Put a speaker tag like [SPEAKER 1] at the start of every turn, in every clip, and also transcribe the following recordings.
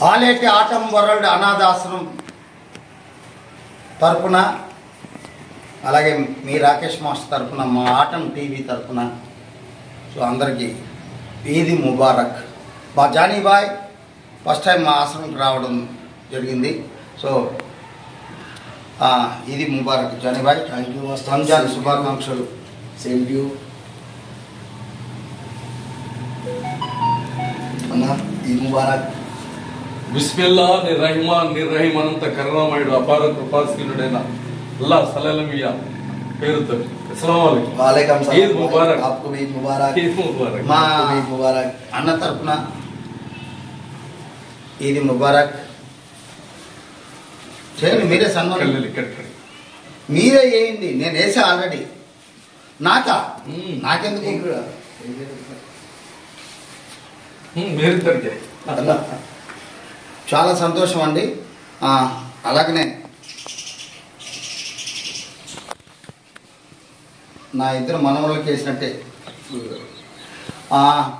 [SPEAKER 1] Aleti atom world అనాథాశ్రమం తరపున అలాగే మీ రాకేష్ మాస్టర్ తరపున మా ఆటం టీవీ తరపున సో అందరికీ ఈది ముబారక్ మా జానీ బాయ్ ఫస్ట్ టైం మా ఆశ్రమంకి రావడం జరిగింది సో ఆ, ఈది ముబారక్ జానీ బాయ్
[SPEAKER 2] థ్యాంక్ యూ
[SPEAKER 1] రంజాన్ శుభాకాంక్షలు
[SPEAKER 2] సేమ్ డ్యూ అన్న ఈ ముబారక్
[SPEAKER 3] బిస్మిల్లా నిర్రహిమాన్ నిర్రహిం అనంత కరుణామయుడు అపార కృపాశీలుడైన అల్లా సలలమియా పేరుతో అస్సలాము అలైకుం.
[SPEAKER 2] వాలేకం సలాం
[SPEAKER 3] ఈద్ ముబారక్.
[SPEAKER 2] आपको भी ईद मुबारक
[SPEAKER 3] ఈద్ ముబారక్.
[SPEAKER 1] మా
[SPEAKER 2] आपको भी ईद मुबारक
[SPEAKER 1] అన్న తరపున ఈది ముబారక్ చేయండి మీరే సన్మానం
[SPEAKER 3] కళ్ళని కట్టండి.
[SPEAKER 1] మీరే వేయండి నేను వేసా ఆల్రెడీ నాకా
[SPEAKER 3] మ్మ్.
[SPEAKER 1] నాకెందుకు
[SPEAKER 2] నీకు కూడా.
[SPEAKER 3] హ్మ్, మీరిద్దరికే.
[SPEAKER 2] అన్న
[SPEAKER 1] చాలా సంతోషం అండి ఆ, అలాగనే నా ఇద్దరు మనవళ్ళకి వేసినట్టే ఆ,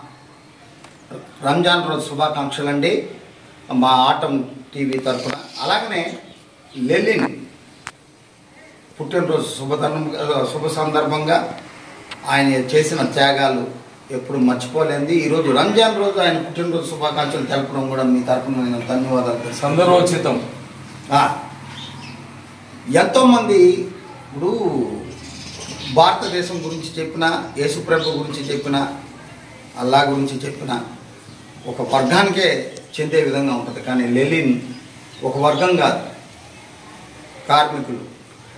[SPEAKER 1] రంజాన్ రోజు శుభాకాంక్షలు అండి మా ఆటం టీవీ తరఫున అలాగనే లెలిన్ పుట్టినరోజు శుభతరం శుభ సందర్భంగా ఆయన చేసిన త్యాగాలు ఎప్పుడు మర్చిపోలేంది ఈరోజు రంజాన్ రోజు ఆయన పుట్టినరోజు శుభాకాంక్షలు తెలపడం కూడా మీ తరఫున నేను ధన్యవాదాలు తెలుసు
[SPEAKER 3] సందర్భోచితం
[SPEAKER 1] ఎంతోమంది ఇప్పుడు భారతదేశం గురించి చెప్పిన యేసుప్రభు గురించి చెప్పిన అల్లా గురించి చెప్పిన ఒక వర్గానికే చెందే విధంగా ఉంటుంది కానీ లెలిన్ ఒక వర్గం కాదు కార్మికులు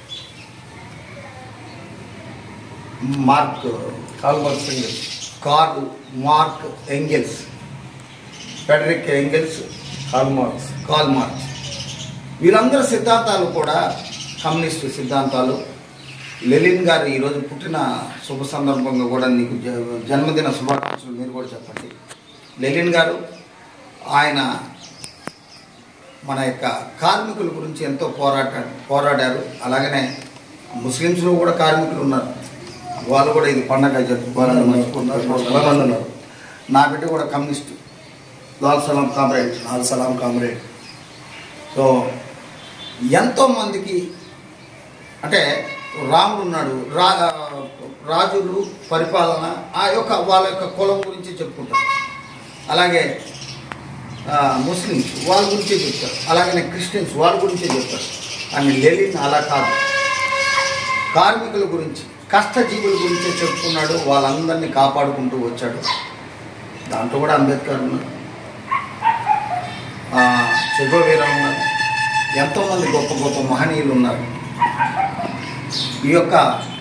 [SPEAKER 1] మార్క్
[SPEAKER 3] కాల్ మార్క్సింగ్
[SPEAKER 1] Karl Marx Engels Friedrich Engels
[SPEAKER 3] Karl Marx
[SPEAKER 1] Karl Marx వీరందరి సిద్ధాంతాలు కూడా కమ్యూనిస్టు సిద్ధాంతాలు లెలిన్ గారు ఈరోజు పుట్టిన శుభ సందర్భంగా కూడా నీకు జ- జన్మదిన శుభాకాంక్షలు మీరు కూడా చెప్పండి లెలిన్ గారు ఆయన మన యొక్క కార్మికుల గురించి ఎంతో పోరాట పోరాడారు అలాగనే ముస్లిమ్స్లో కూడా కార్మికులు ఉన్నారు వాళ్ళు కూడా ఇది పండగ జరుపుకోవాలని మర్చిపోతున్నారు చాలా మంది ఉన్నారు నా బిడ్డ కూడా కమ్యూనిస్ట్ లాల్ సలాం కామ్రేడ్
[SPEAKER 2] लाल सलाम कामरेड
[SPEAKER 1] సో ఎంతోమందికి అంటే రాముడు ఉన్నాడు రా రాజులు పరిపాలన ఆ యొక్క వాళ్ళ యొక్క కులం గురించి చెప్పుకుంటారు అలాగే ఆ, ముస్లిమ్స్ వాళ్ళ గురించే చెప్తారు అలాగనే క్రిస్టియన్స్ వాళ్ళ గురించే చెప్తారు కానీ లెలిన్ అలా కాదు కార్మికుల గురించి కష్టజీవుల గురించే చెప్పుకున్నాడు వాళ్ళందరినీ కాపాడుకుంటూ వచ్చాడు దాంట్లో కూడా అంబేద్కర్ ఉన్నాడు ఆ, సుబ్బవీరం ఉన్నారు ఎంతోమంది గొప్ప గొప్ప మహనీయులు ఉన్నారు ఈ యొక్క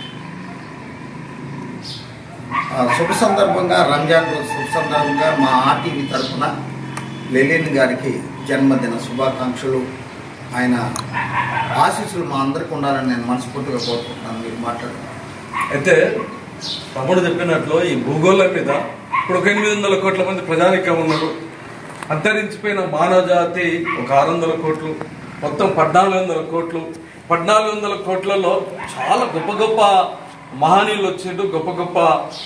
[SPEAKER 1] ఆ, శుభ సందర్భంగా రంజాన్ రోజు శుభ సందర్భంగా మా ఆర్టీవీ తరఫున లెలిన్ గారికి జన్మదిన శుభాకాంక్షలు ఆయన ఆశీస్సులు మా అందరికి ఉండాలని నేను మనస్ఫూర్తిగా కోరుకుంటున్నాను మీరు మాట్లాడండి
[SPEAKER 3] అయితే తమ్ముడు చెప్పినట్లు ఈ భూగోళం మీద ఇప్పుడు ఒక ఎనిమిది వందల కోట్ల మంది ప్రజానికం ఉన్నారు అంతరించిపోయిన మానవ జాతి ఒక ఆరు వందల కోట్లు మొత్తం పద్నాలుగు వందల కోట్లు పద్నాలుగు వందల కోట్లలో చాలా గొప్ప గొప్ప మహనీయులు వచ్చిండు గొప్ప గొప్ప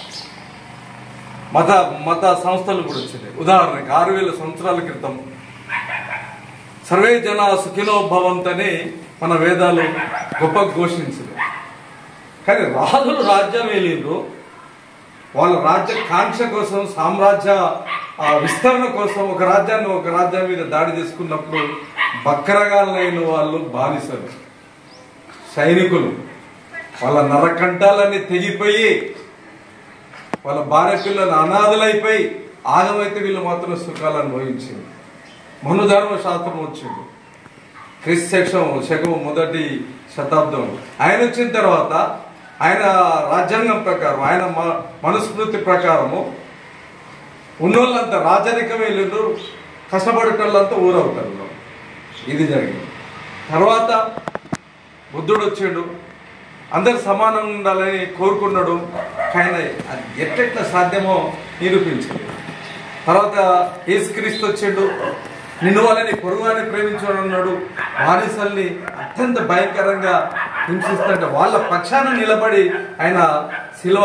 [SPEAKER 3] మత మత సంస్థలు కూడా వచ్చినాయి ఉదాహరణకి ఆరు వేల సంవత్సరాల క్రితం సర్వే జన సుఖినో భవంతని మన వేదాలు గొప్ప ఘోషించింది కానీ రాజులు రాజ్యం వెళ్ళిండ్రు వాళ్ళ రాజ్య కాంక్ష కోసం సామ్రాజ్య ఆ, విస్తరణ కోసం ఒక రాజ్యాన్ని ఒక రాజ్యం మీద దాడి చేసుకున్నప్పుడు బక్రగాలైన వాళ్ళు బానిసలు సైనికులు వాళ్ళ నరకంఠాలన్నీ తెగిపోయి వాళ్ళ భార్య పిల్లలు అనాథలైపోయి ఆగమైతే వీళ్ళు మాత్రం సుఖాలు అనుభవించింది మనుధర్మ శాస్త్రం వచ్చింది క్రిస్ శకం శకం మొదటి శతాబ్దం ఆయన వచ్చిన తర్వాత ఆయన రాజ్యాంగం ప్రకారం ఆయన మ- మనుస్మృతి ప్రకారము ఉన్నోళ్ళంతా రాజరికం వెళ్ళిండ్రు కష్టపడేటోళ్ళంతా ఊరవుతారు ఇది జరిగింది తర్వాత బుద్ధుడు వచ్చిండు అందరు సమానంగా ఉండాలని కోరుకున్నాడు కానీ అది ఎట్లెట్లా సాధ్యమో నిరూపించింది తర్వాత యేసుక్రీస్తు వచ్చిండు నిన్ను వాళ్ళని పొరుగుని ప్రేమించడం అన్నాడు బానిసల్ని అత్యంత భయంకరంగా హింసిస్తుంటే వాళ్ళ పక్షాన నిలబడి ఆయన శిలువ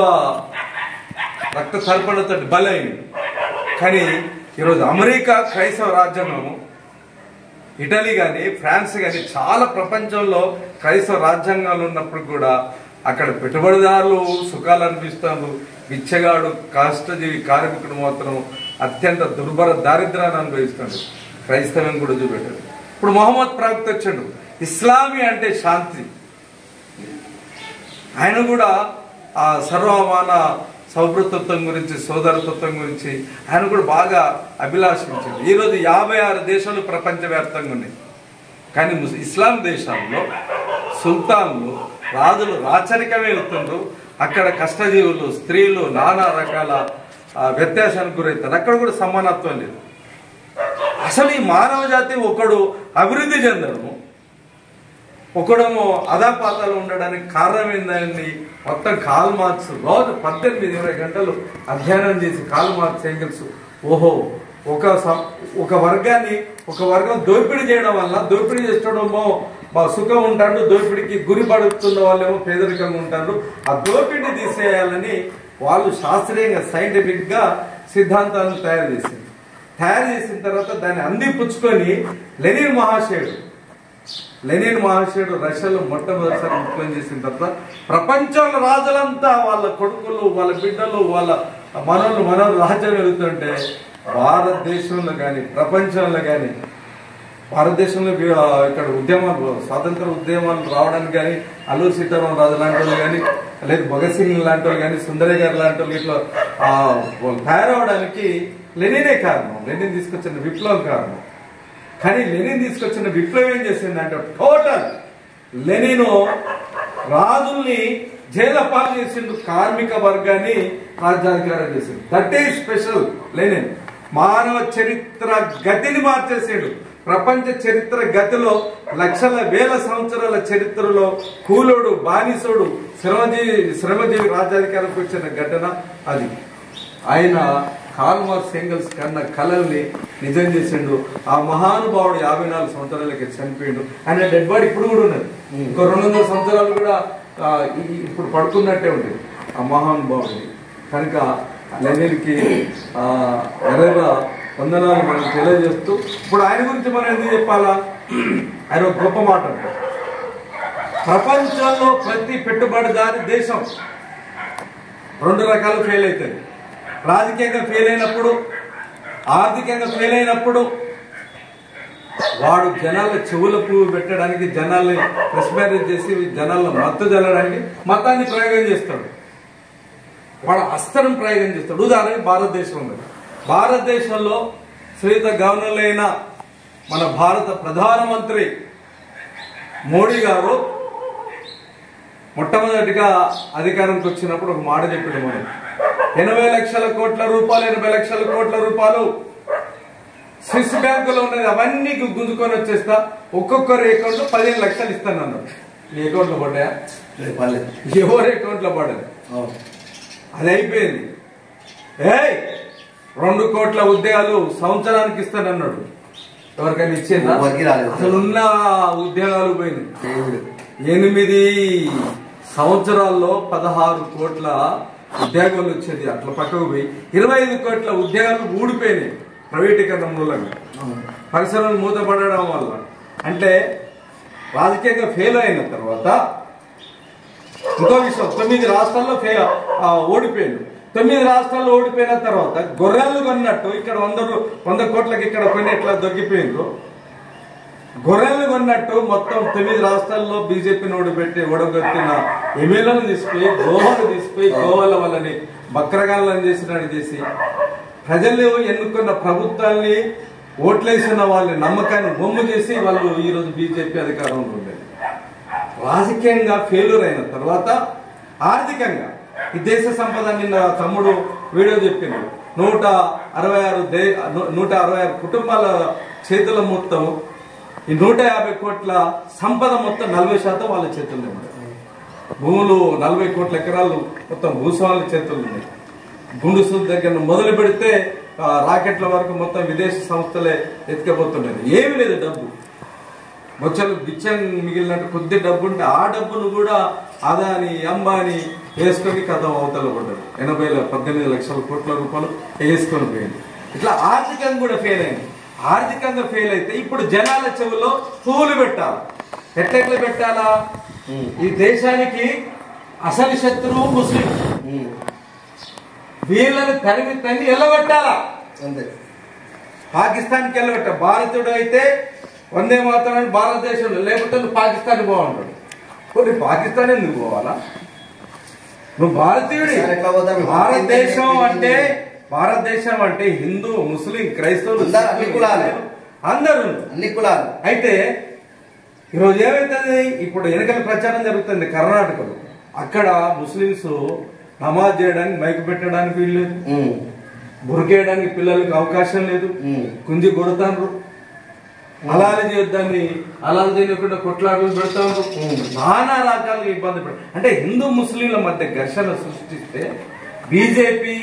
[SPEAKER 3] రక్త తర్పణతో బలైంది కానీ ఈరోజు అమెరికా క్రైస్తవ రాజ్యాంగము ఇటలీ కానీ ఫ్రాన్స్ కానీ చాలా ప్రపంచంలో క్రైస్తవ రాజ్యాంగాలు ఉన్నప్పుడు కూడా అక్కడ పెట్టుబడిదారులు సుఖాలు అనిపిస్తారు బిచ్చగాడు కష్టజీవి కార్మికుడు మాత్రం అత్యంత దుర్భర దారిద్రాన్ని అనుభవిస్తాడు క్రైస్తవం కూడా చూపెట్టాడు ఇప్పుడు మొహమ్మద్ ప్రవక్త వచ్చాడు ఇస్లామీ అంటే శాంతి ఆయన కూడా ఆ సర్వమాన సౌభృతత్వం గురించి సోదరతత్వం గురించి ఆయన కూడా బాగా అభిలాషించాడు ఈరోజు యాభై ఆరు దేశాలు ప్రపంచవ్యాప్తంగా ఉన్నాయి కానీ ముస్- ఇస్లాం దేశాల్లో సుల్తాన్లు రాజులు రాచరికమే అవుతుండ్రు అక్కడ కష్టజీవులు స్త్రీలు నానా రకాల ఆ, వ్యత్యాసానికి గురవుతారు అక్కడ కూడా సమానత్వం లేదు అసలు ఈ మానవ జాతి ఒకడు అభివృద్ధి చెందడము ఒకడేమో అదాపాతాలు ఉండడానికి కారణం ఏందని మొత్తం కాల్ మార్క్స్ రోజు పద్దెనిమిది ఇరవై గంటలు అధ్యయనం చేసి కాల్ మార్క్స్ ఏంగల్స్ ఓహో ఒక సం- ఒక వర్గాన్ని ఒక వర్గం దోపిడీ చేయడం వల్ల దోపిడీ చేసేటోడేమో మా సుఖం ఉంటాడు దోపిడీకి గురి పడుతున్న వాళ్ళేమో పేదరికంగా ఉంటారు ఆ దోపిడీ తీసేయాలని వాళ్ళు శాస్త్రీయంగా సైంటిఫిక్ గా సిద్ధాంతాలను తయారు చేసింది తయారు చేసిన తర్వాత దాన్ని అందిపుచ్చుకొని లెనిన్ మహాశయుడు లెనిన్ మహాశయుడు రష్యాలో మొట్టమొదటిసారి ముఖ్యం చేసిన తర్వాత ప్రపంచంలో రాజులంతా వాళ్ళ కొడుకులు వాళ్ళ బిడ్డలు వాళ్ళ మనోళ్ళు మనోళ్ళు రాజ్యం వెళుతుంటే భారతదేశంలో కానీ ప్రపంచంలో కానీ భారతదేశంలో వి- ఆ, ఇక్కడ ఉద్యమాలు స్వాతంత్ర ఉద్యమాలు రావడానికి కానీ అల్లూరి సీతారాం రాజు లాంటి వాళ్ళు కానీ లేదు భగత్ సింగ్ లాంటి వాళ్ళు కానీ సుందరయ్య గారు లాంటి వాళ్ళు ఇట్లా ఆ, వాళ్ళు తయారవడానికి లెనినే కారణం లెనిన్ తీసుకొచ్చిన విప్లవం కారణం కానీ లెనిన్ తీసుకొచ్చిన విప్లవం ఏం చేసిందంటే టోటల్ లెనిన్ రాజుల్ని జైల పాలు చేసిండు కార్మిక వర్గాన్ని రాజ్యాధికారం చేసిండు దట్ ఈస్ స్పెషల్ లెనిన్ మానవ చరిత్ర గతిని మార్చేసాడు ప్రపంచ చరిత్ర గతిలో లక్షల వేల సంవత్సరాల చరిత్రలో కూలోడు బానిసోడు శ్రమజీవి శ్రమజీవి రాజ్యాధికారంకి వచ్చిన ఘటన అది ఆయన కాల్మార్స్ ఎంగల్స్ కన్న కళల్ని నిజం చేసిండు ఆ మహానుభావుడు యాభై నాలుగు సంవత్సరాలకి చనిపోయిండు ఆయన డెడ్ బాడీ ఇప్పుడు కూడా ఉన్నది ఇంకో రెండు వందల సంవత్సరాలు కూడా ఆ, ఈ- ఇప్పుడు పడుకున్నట్టే ఉంటుంది ఆ మహానుభావుడిని కనుక లెనిన్కి ఎర్రగా వందనాలు మనం తెలియజేస్తూ ఇప్పుడు ఆయన గురించి మనం ఎందుకు చెప్పాలా ఆయన ఒక గొప్ప మాట అంటారు ప్రపంచంలో ప్రతి పెట్టుబడిదారి దేశం రెండు రకాలు ఫెయిల్ అవుతాయి రాజకీయంగా ఫెయిల్ అయినప్పుడు ఆర్థికంగా ఫెయిల్ అయినప్పుడు వాడు జనాల చెవుల పువ్వు పెట్టడానికి జనాల్ని ప్రెస్ మ్యారేజ్ చేసి జనాలను మత్తు జల్లడానికి మతాన్ని ప్రయోగం చేస్తాడు వాడు అస్త్రం ప్రయోగం చేస్తాడు ఉదాహరణకి భారతదేశం ఉంది భారతదేశంలో శ్రీత గవర్నర్లైన మన భారత ప్రధానమంత్రి మోడీ గారు మొట్టమొదటిగా అధికారంకి వచ్చినప్పుడు ఒక మాట చెప్పాడు మనం ఎనభై లక్షల కోట్ల రూపాయలు ఎనభై లక్షల కోట్ల రూపాయలు స్విస్ బ్యాంకులో ఉన్నది అవన్నీ గుంజుకొని వచ్చేస్తా ఒక్కొక్కరి అకౌంట్ పదిహేను లక్షలు ఇస్తాను అన్నాడు నీ అకౌంట్ లో పడ్డాయా
[SPEAKER 2] లేదు పర్లేదు
[SPEAKER 3] ఎవరి అకౌంట్ లో పడదు
[SPEAKER 2] అవును.
[SPEAKER 3] అది అయిపోయింది ఏయ్ రెండు కోట్ల ఉద్యోగాలు సంవత్సరానికి ఇస్తానన్నాడు ఎవరికైనా ఇచ్చిందా
[SPEAKER 2] ఎవరికి రాలేదు.
[SPEAKER 3] అసలు ఉన్న ఉద్యోగాలు పోయినాయి
[SPEAKER 2] దేవుడు
[SPEAKER 3] ఎనిమిది సంవత్సరాల్లో పదహారు కోట్ల ఉద్యోగాలు వచ్చేది అట్లా పక్కకు పోయి ఇరవై ఐదు కోట్ల ఉద్యోగాలు ఊడిపోయినాయి ప్రైవేటీకరణ మూలంగా
[SPEAKER 2] అవును.
[SPEAKER 3] పరిశ్రమలు మూతపడడం వల్ల అంటే రాజకీయంగా ఫెయిల్ అయిన తర్వాత ఇంకో విషయం తొమ్మిది రాష్ట్రాల్లో ఫెయిల్ ఆ, ఓడిపోయింది తొమ్మిది రాష్ట్రాల్లో ఓడిపోయిన తర్వాత గొర్రెలు కొన్నట్టు ఇక్కడ వంద రూ- వంద కోట్లకి ఇక్కడ కొన్ని ఎట్లా దొరికిపోయిండ్రు గొర్రెలు కొన్నట్టు మొత్తం తొమ్మిది రాష్ట్రాల్లో బీజేపీని ఓడిపెట్టి ఓడగొట్టిన ఎమ్మెల్యేలను తీసుకుపోయి గోవాను తీసుకుపోయి గోవాల వాళ్ళని బక్రగాళ్ళని చేసినట్టు చేసి ప్రజలు ఎన్నుకున్న ప్రభుత్వాన్ని ఓట్లేసిన వాళ్ళ నమ్మకాన్ని బొమ్మ చేసి వాళ్ళు ఈరోజు బీజేపీ అధికారంలో ఉండేది రాజకీయంగా ఫెయిల్యూర్ అయిన తర్వాత ఆర్థికంగా ఈ దేశ సంపద నిన్న తమ్ముడు వీడియో చెప్పింది నూట అరవై ఆరు దే నూ- నూట అరవై ఆరు కుటుంబాల చేతుల మొత్తం ఈ నూట యాభై కోట్ల సంపద మొత్తం నలభై శాతం వాళ్ళ చేతుల్లో ఉంది భూములు నలభై కోట్ల ఎకరాలు మొత్తం భూస్వాముల చేతుల్లో ఉన్నాయి గుండుసు దగ్గర మొదలు పెడితే ఆ, రాకెట్ల వరకు మొత్తం విదేశీ సంస్థలే ఎత్తుకపోతున్నది ఏమీ లేదు డబ్బు బొచ్చలు బిచ్చం మిగిలినట్టు కొద్ది డబ్బు ఉంటే ఆ డబ్బును కూడా అదాని అంబాని వేసుకొని కథ అవతల పడ్డాడు ఎనభై ల- పద్దెనిమిది లక్షల కోట్ల రూపాయలు వేసుకొని పోయింది ఇట్లా ఆర్థికంగా కూడా ఫెయిల్ అయింది ఆర్థికంగా ఫెయిల్ అయితే ఇప్పుడు జనాల చెవుల్లో పువ్వులు పెట్టాలి ఎట్లెట్లా పెట్టాలా
[SPEAKER 2] ఉమ్.
[SPEAKER 3] ఈ దేశానికి అసలు శత్రువు ముస్లిం
[SPEAKER 2] ఉమ్.
[SPEAKER 3] వీళ్ళని తరిమి తన్ని ఎల్లగొట్టాలా
[SPEAKER 2] అంతే
[SPEAKER 3] పాకిస్తాన్కి వెళ్ళబెట్ట భారతుడు అయితే వందే మాత్రం భారతదేశంలో లేకపోతే నువ్వు పాకిస్తాన్ బాగుంటాడు కొన్ని పాకిస్తాన్ ఎందుకు పోవాలా నువ్వు భారతీయుడి
[SPEAKER 2] సరే, ఎట్లా పోతాం?
[SPEAKER 3] భారతదేశం అంటే భారతదేశం అంటే హిందూ ముస్లిం క్రైస్తవులు
[SPEAKER 2] అందరూ, అన్ని కులాలే.
[SPEAKER 3] అందరూ
[SPEAKER 2] అన్ని కులాలు
[SPEAKER 3] అయితే ఈరోజు ఏమైతుంది ఇప్పుడు ఎన్నికల ప్రచారం జరుగుతుంది కర్ణాటకలో అక్కడ ముస్లింస్ నమాజ్ చేయడానికి మైకు పెట్టడానికి వీలు లేదు
[SPEAKER 2] ఉమ్.
[SPEAKER 3] బురికేయడానికి పిల్లలకు అవకాశం లేదు
[SPEAKER 2] ఉమ్.
[SPEAKER 3] కుంది కొడతాండ్రు అలానే చేయొద్దని అలానే చేయకుండా కొట్లాటలు పెడతాండ్రు
[SPEAKER 2] ఉమ్.
[SPEAKER 3] నానా రకాలుగా ఇబ్బంది పెడ అంటే హిందూ ముస్లింల మధ్య ఘర్షణ సృష్టిస్తే బీజేపీ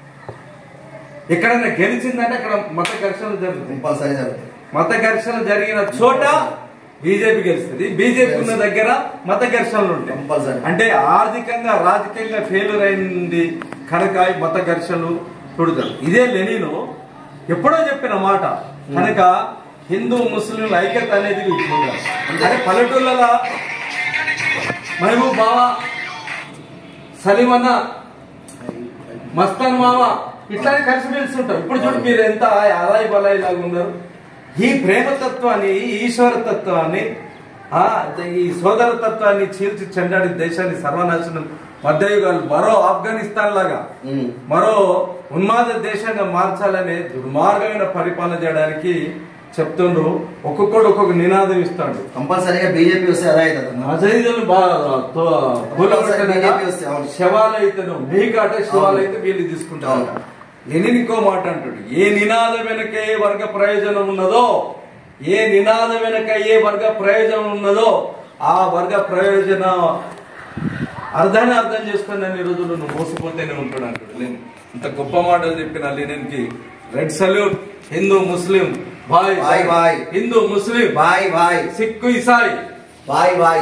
[SPEAKER 3] ఎక్కడైనా గెలిచిందంటే అక్కడ మత ఘర్షణలు జరుగుతాయి
[SPEAKER 2] కంపల్సరీ జరుగుతుంది
[SPEAKER 3] మత ఘర్షణ జరిగిన చోట బీజేపీ గెలుస్తుంది బీజేపీ ఉన్న దగ్గర మత ఘర్షణలు ఉంటాయి
[SPEAKER 2] Compulsory.
[SPEAKER 3] అంటే ఆర్థికంగా రాజకీయంగా ఫెయిల్యూర్ అయింది కనుక ఈ మత ఘర్షణలు పుడతారు ఇదే లెనిను ఎప్పుడో చెప్పిన మాట కనుక హిందూ ముస్లింల ఐక్యత అనేది ఇప్పుడు ఉండాలి. అంటే పల్లెటూళ్ళలో మహబూబ్ బావా సలీమన్న మస్తాన్ మామ ఇట్లానే కలిసి మెలిసి ఉంటారు ఇప్పుడు చూడు మీరు ఎంత అలాయి బలాయి లాగా ఉన్నారు ఈ ప్రేమతత్వాన్ని ఈ ఈశ్వరతత్వాన్ని ఆ ఈ సోదర తత్వాన్ని చీల్చి చెండాడి దేశాన్ని సర్వనాశనం మధ్యయుగాలు మరో ఆఫ్ఘనిస్తాన్ లాగా
[SPEAKER 2] ఉమ్.
[SPEAKER 3] మరో ఉన్మాద దేశంగా మార్చాలనే దుర్మార్గమైన పరిపాలన చేయడానికి చెప్తుండ్రు ఒక్కొక్కడు ఒక్కొక్క నినాదం ఇస్తాడు
[SPEAKER 2] కంపల్సరీగా బీజేపీ వస్తే అదే అవుతుంది
[SPEAKER 3] మసీదులు బాగా తో- కూలగొట్టనగా
[SPEAKER 2] BJP వస్తే అవును.
[SPEAKER 3] శవాలైతేను మీకాట శివాలైతే వీళ్ళు తీసుకుంటారు
[SPEAKER 2] అవును.
[SPEAKER 3] లెనిన్ ఇంకో మాట అంటాడు ఏ నినాదం వెనక ఏ వర్గ ప్రయోజనం ఉన్నదో ఏ నినాదం వెనక ఏ వర్గ ప్రయోజనం ఉన్నదో ఆ వర్గ ప్రయోజన అర్థాన్ని అర్థం చేసుకుని అన్ని రోజులు నువ్వు మోసపోతేనే ఉంటాడు అంటాడు లెనిన్ ఇంత గొప్ప మాటలు చెప్పిన లెనిన్ కి రెడ్ సల్యూట్ హిందూ ముస్లిం బాయ్
[SPEAKER 2] బాయ్ బాయ్.
[SPEAKER 3] హిందూ ముస్లిం
[SPEAKER 2] బాయ్ బాయ్
[SPEAKER 3] సిక్కు ఇసాయి
[SPEAKER 2] బాయ్ బాయ్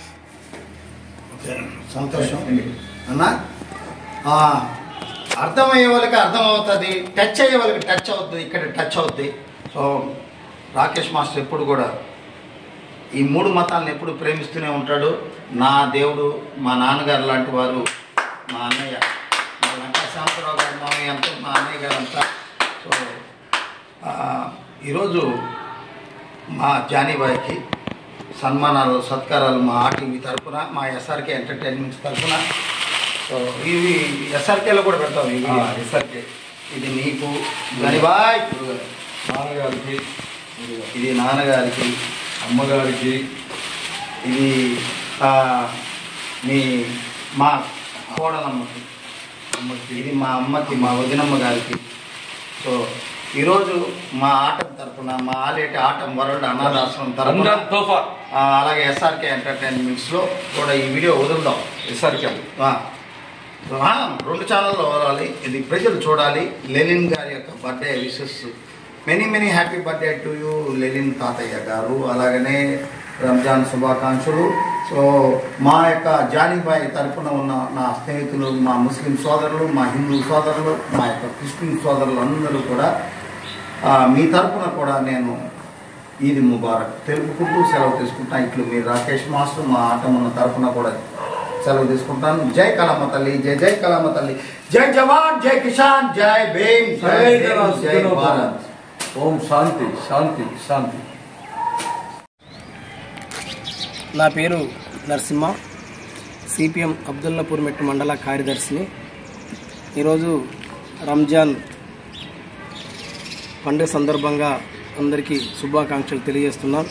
[SPEAKER 1] సంతోషం అన్నా ఆ, అర్థమయ్యే వాళ్ళకి అర్థమవుతుంది టచ్ అయ్యే వాళ్ళకి టచ్ అవుతుంది ఇక్కడ టచ్ అవుతుంది సో రాకేష్ మాస్టర్ ఎప్పుడు కూడా ఈ మూడు మతాలను ఎప్పుడు ప్రేమిస్తూనే ఉంటాడు నా దేవుడు మా నాన్నగారు లాంటి వారు మా అన్నయ్య మా లంకా శాంతరావు గారు మామయ్య అంతా మా అన్నయ్య గారు అంతా సో ఆ, ఈరోజు మా జానీబాయికి సన్మానాలు సత్కారాలు మా ఆర్టీవీ తరపున మా ఎస్ఆర్కే ఎంటర్టైన్మెంట్స్ తరపున సో ఇవి ఎస్ఆర్కేలో కూడా పెడతాం ఇవి
[SPEAKER 3] ఇసరికి
[SPEAKER 1] ఇది నీకు జానీబాయ్
[SPEAKER 3] నాన్నగారికి
[SPEAKER 1] ఇది నాన్నగారికి
[SPEAKER 3] అమ్మగారికి
[SPEAKER 1] ఇది ఆ, మీ మా కోడలమ్మకి
[SPEAKER 3] అమ్మకి
[SPEAKER 1] ఇది మా అమ్మకి మా వదినమ్మ గారికి సో ఈరోజు మా ఆటం తరపున మా ఆలేటి ఆటం వరల్డ్ అనాథాశ్రమం తరపున
[SPEAKER 3] రంజాన్ తోఫా
[SPEAKER 1] ఆ, అలాగే ఎస్ఆర్కే ఎంటర్టైన్మెంట్స్లో కూడా ఈ వీడియో వదులుదాం
[SPEAKER 3] ఇసరికి
[SPEAKER 1] ఆ, ఆ, రెండు ఛానల్లో వదలాలి ఇది ప్రజలు చూడాలి లెనిన్ గారి యొక్క birthday wishes many many happy birthday to you Lenin తాతయ్య గారు అలాగనే రంజాన్ శుభాకాంక్షలు సో మా యొక్క జానీబాయి తరపున ఉన్న నా స్నేహితులు మా ముస్లిం సోదరులు మా హిందూ సోదరులు మా యొక్క క్రిస్టియన్ సోదరులు అందరూ కూడా ఆ, మీ తరపున కూడా నేను ఈద్ ముబారక్ తెలుపుకుంటూ సెలవు తీసుకుంటా ఇట్లు మీ రాకేష్ మాస్టర్ మా ఆటమున్న తరపున కూడా సెలవు తీసుకుంటాను జై కలామ తల్లి జై జై కలామ తల్లి జై జవాన్ జై కిసాన్ జై భీమ్ జై భీమ్, జై భారత్
[SPEAKER 3] ఓం శాంతి శాంతి శాంతి
[SPEAKER 4] నా పేరు నరసింహ సిపిఎం అబ్దుల్లాపూర్ మెట్టు మండల కార్యదర్శిని ఈరోజు రంజాన్ పండుగ సందర్భంగా అందరికీ శుభాకాంక్షలు తెలియజేస్తున్నాను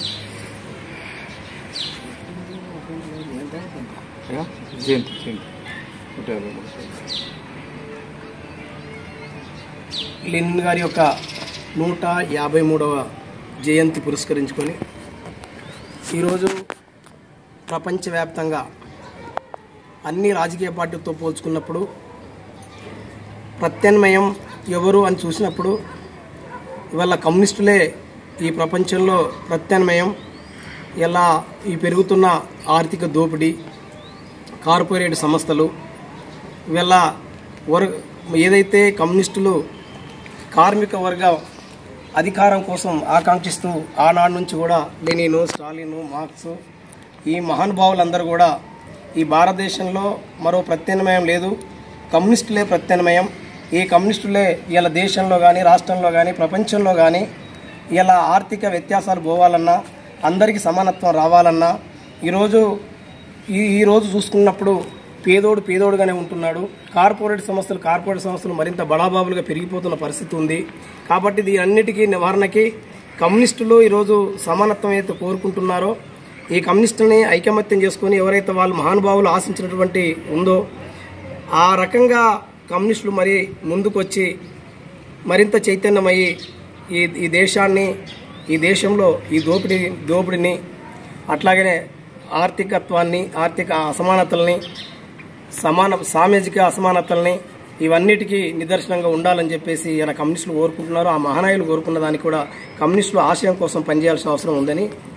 [SPEAKER 4] లెనిన్ గారి యొక్క నూట యాభై మూడవ జయంతి పురస్కరించుకొని ఈరోజు ప్రపంచవ్యాప్తంగా అన్ని రాజకీయ పార్టీలతో పోల్చుకున్నప్పుడు ప్రత్యామ్నాయం ఎవరు అని చూసినప్పుడు ఇవాళ కమ్యూనిస్టులే ఈ ప్రపంచంలో ప్రత్యామ్నాయం ఇలా ఈ పెరుగుతున్న ఆర్థిక దోపిడీ కార్పొరేట్ సంస్థలు ఇవాళ వర్ ఏదైతే కమ్యూనిస్టులు కార్మిక వర్గ అధికారం కోసం ఆకాంక్షిస్తూ ఆనాడు నుంచి కూడా లెనిను స్టాలిను మార్క్స్ ఈ మహానుభావులందరూ కూడా ఈ భారతదేశంలో మరో ప్రత్యామ్నాయం లేదు కమ్యూనిస్టులే ప్రత్యామ్నాయం ఈ కమ్యూనిస్టులే ఇలా దేశంలో కానీ రాష్ట్రంలో కానీ ప్రపంచంలో కానీ ఇలా ఆర్థిక వ్యత్యాసాలు పోవాలన్నా అందరికీ సమానత్వం రావాలన్నా ఈరోజు ఈ ఈరోజు చూసుకున్నప్పుడు పేదోడు పేదోడుగానే ఉంటున్నాడు కార్పొరేట్ సంస్థలు కార్పొరేట్ సంస్థలు మరింత బడాబాబులుగా పెరిగిపోతున్న పరిస్థితి ఉంది కాబట్టి దీని అన్నిటికీ నివారణకి కమ్యూనిస్టులు ఈరోజు సమానత్వం అయితే కోరుకుంటున్నారో ఈ కమ్యూనిస్టులని ఐకమత్యం చేసుకొని ఎవరైతే వాళ్ళు మహానుభావులు ఆశించినటువంటి ఉందో ఆ రకంగా కమ్యూనిస్టులు మరి ముందుకొచ్చి మరింత చైతన్యమయ్యి ఈ ఈ దేశాన్ని ఈ దేశంలో ఈ దోపిడీ దోపిడిని అట్లాగనే ఆర్థికత్వాన్ని ఆర్థిక అసమానతల్ని సమాన సామాజిక అసమానతల్ని ఇవన్నిటికీ నిదర్శనంగా ఉండాలని చెప్పేసి ఇలా కమ్యూనిస్టులు కోరుకుంటున్నారు ఆ మహానాయులు కోరుకున్న దానికి కూడా కమ్యూనిస్టులు ఆశయం కోసం పనిచేయాల్సిన అవసరం ఉందని